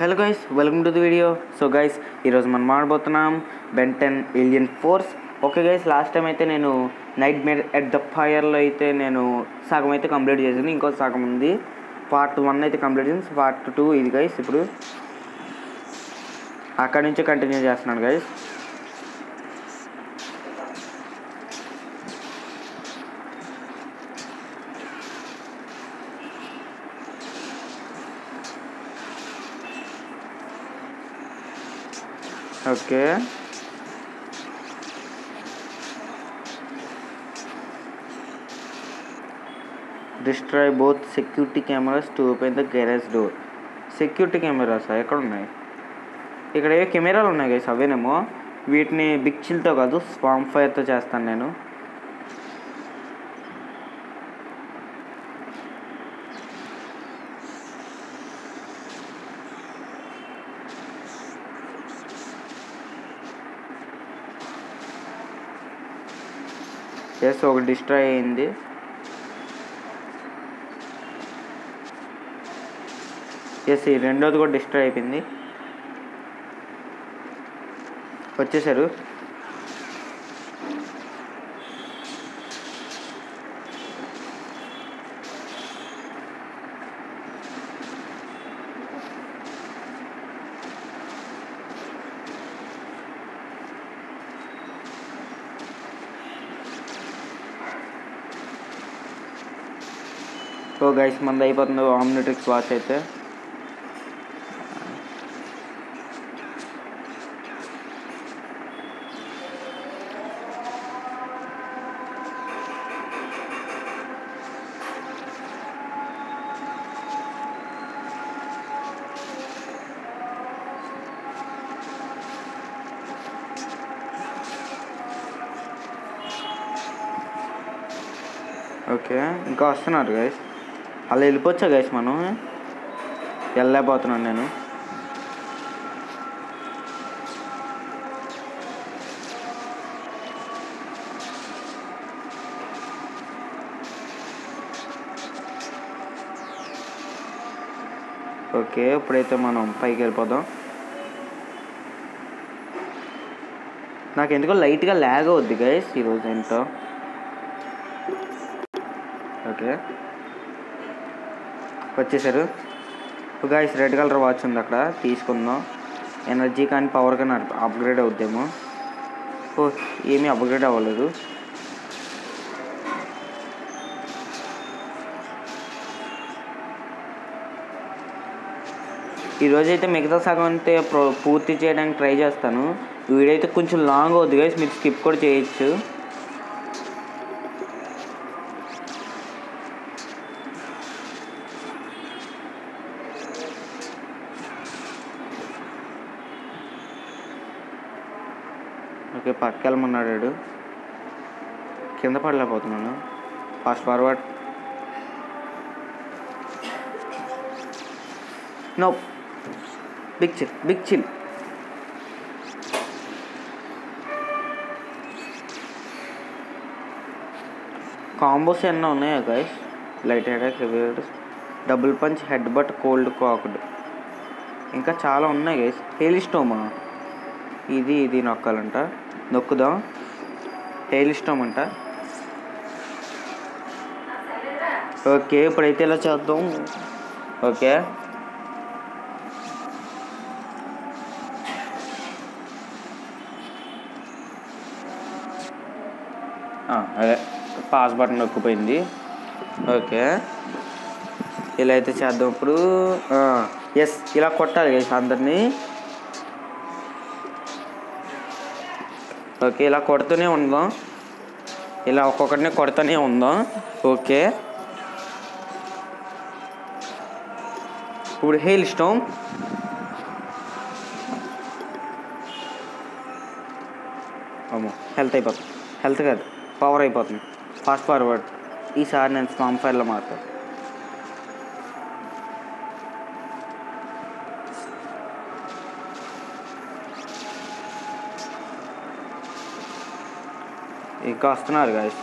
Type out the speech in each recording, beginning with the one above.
Hello guys welcome to the video so guys ఈరోజు మనం మాడబోతున్నాం Ben ten alien force okay guys last time అయితే నేను నైట్ మేర్ ఎట్ ద ఫైర్లో అయితే నేను సగం అయితే కంప్లీట్ చేసింది ఇంకో సగం ఉంది పార్ట్ వన్ అయితే కంప్లీట్ చేసింది పార్ట్ టూ ఇది గైస్ ఇప్పుడు అక్కడి నుంచి కంటిన్యూ చేస్తున్నాను guys okay destroy both security cameras to open the garage door security cameras ఎక్కడ ఉన్నాయి ఇక్కడ ఏ కెమెరాలు ఉన్నాయి గైస్ అవేనేమో వీటిని బిగ్ చిల్తో కాదు స్వామ్ ఫైర్తో చేస్తాను నేను ఎస్ ఒక డిస్ట్రాయ్ అయింది ఎస్ ఈ రెండోది కూడా డిస్ట్రాయ్ అయిపోయింది వచ్చేసారు సో గైస్ మంది అయిపోతుంది ఆమ్నిట్రిక్స్ వాచ్ అయితే ఓకే ఇంకా వస్తున్నారు గైస్ అలా వెళ్ళిపోవచ్చా గైస్ మనం వెళ్ళలేకపోతున్నాను నేను ఓకే ఇప్పుడైతే మనం పైకి వెళ్ళిపోదాం నాకు ఎందుకో లైట్గా ల్యాగ్ అవుద్ది గైస్ ఈరోజు ఏంటో ఓకే వచ్చేసారు గాయస్ రెడ్ కలర్ వాచ్ ఉంది అక్కడ తీసుకుందాం ఎనర్జీ కానీ పవర్ కానీ అప్గ్రేడ్ అవుద్దేమో ఓ ఏమీ అప్గ్రేడ్ అవ్వలేదు ఈరోజైతే మిగతా సగం అయితే ప్రో- పూర్తి చేయడానికి ట్రై చేస్తాను వీడియో అయితే కొంచెం లాంగ్ అవుద్ది గైస్ మీరు స్కిప్ కూడా చేయొచ్చు ఓకే పక్కకి వెళ్ళమన్నాడు వాడు. కింద పడలేకపోతున్నాను fast forward no big chill big chill combos ఎన్నో ఉన్నాయా guys light head heavy double punch headbutt cold cocked ఇంకా చాలా ఉన్నాయి గైస్ హేలిస్టోమా ఇది ఇది నొక్కాలంట నొక్కుదాం హెయిల్ ఇష్టం అంట ఓకే ఇప్పుడైతే ఇలా చేద్దాం ఓకే ఆ, అదే పాస్ బటన్ నొక్కిపోయింది ఓకే ఇలా అయితే చేద్దాం ఇప్పుడు ఎస్ ఇలా కొట్టాలి గైస్ అందరినీ ఓకే ఇలా కొడుతూనే ఉందాం ఇలా ఒక్కొక్కటిని కొడుతూనే ఉందాం ఓకే ఇప్పుడు హెయిల్ స్టోమ్ అమ్మో హెల్త్ అయిపోతుంది హెల్త్ కాదు పవర్ అయిపోతుంది ఫాస్ట్ ఫార్వర్డ్ ఈసారి నేను స్వామ్ ఫైర్లో మారుతాను ఇంకా వస్తున్నారు guys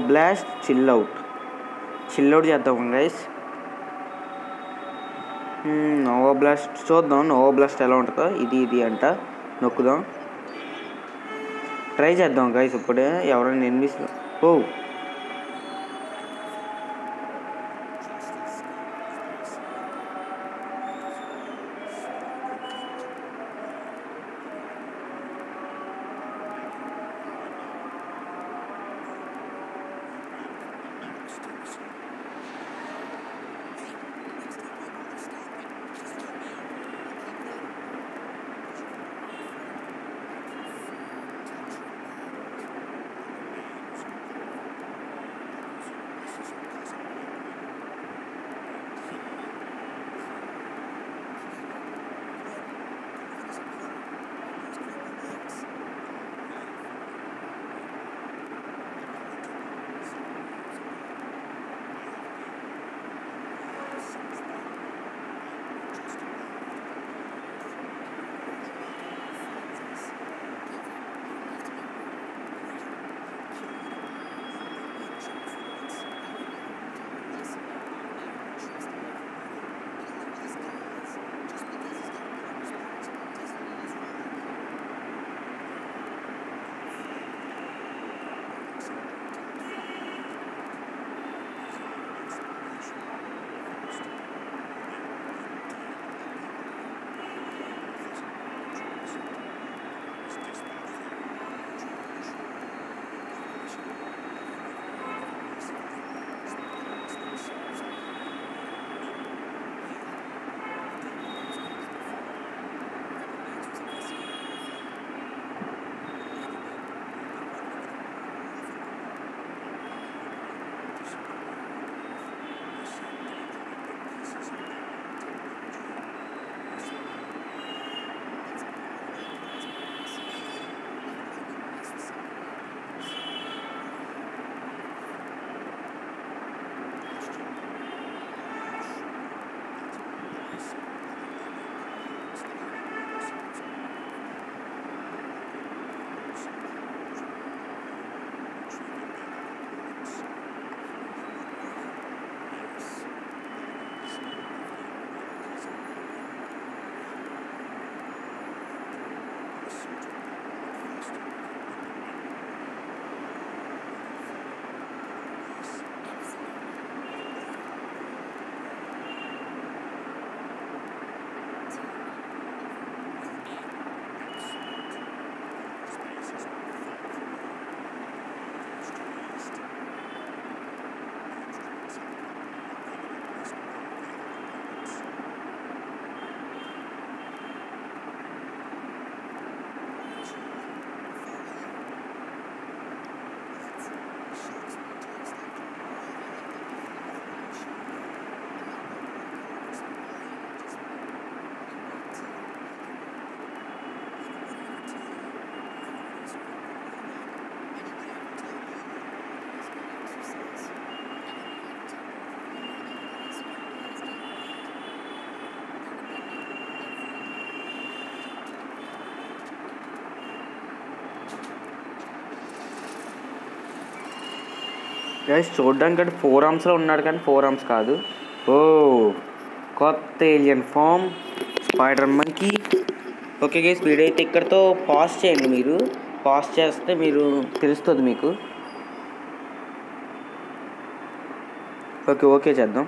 blast chill out chill out చేద్దాం గైస్ నోవా బ్లాస్ట్ చూద్దాం నోవా బ్లాస్ట్ ఎలా ఉంటుందో ఇది ఇది అంట నొక్కుదాం ట్రై చేద్దాం గైస్ ఇప్పుడే ఎవరైనా ఎనిమిస్ ఓ గైస్ చూడడానికి అంటే ఫోర్ ఆర్మ్స్లో ఉన్నాడు కానీ ఫోర్ ఆర్మ్స్ కాదు ఓ కొత్త alien form spider monkey okay guys video అయితే ఇక్కడితో పాస్ చేయండి మీరు పాస్ చేస్తే మీరు తెలుస్తుంది మీకు ఓకే ఓకే చేద్దాం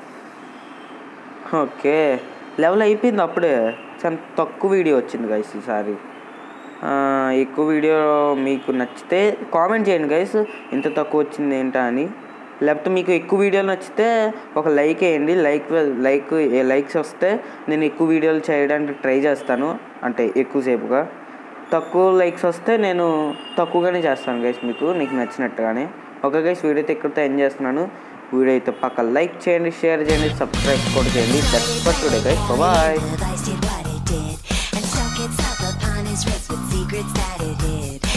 ఓకే లెవెల్ అయిపోయింది అప్పుడే చాలా తక్కువ వీడియో వచ్చింది గైస్ ఈసారి ఆ, ఎక్కువ వీడియో మీకు నచ్చితే కామెంట్ చేయండి గైస్ ఇంత తక్కువ వచ్చింది ఏంటా అని లేకపోతే మీకు ఎక్కువ వీడియోలు నచ్చితే ఒక లైక్ వేయండి లైక్ లైక్ లైక్స్ వస్తే నేను ఎక్కువ వీడియోలు చేయడానికి ట్రై చేస్తాను అంటే ఎక్కువసేపుగా తక్కువ లైక్స్ వస్తే నేను తక్కువగానే చేస్తాను గైస్ మీకు నీకు నచ్చినట్టుగానే ఓకే గైస్ వీడియో అయితే ఇక్కడితో ఎండ్ చేస్తున్నాను వీడియో అయితే పక్క లైక్ చేయండి షేర్ చేయండి సబ్స్క్రైబ్ కూడా చేయండి that's for today guys bye realized did what it did and stuck itself upon his wrist with secrets that it hid.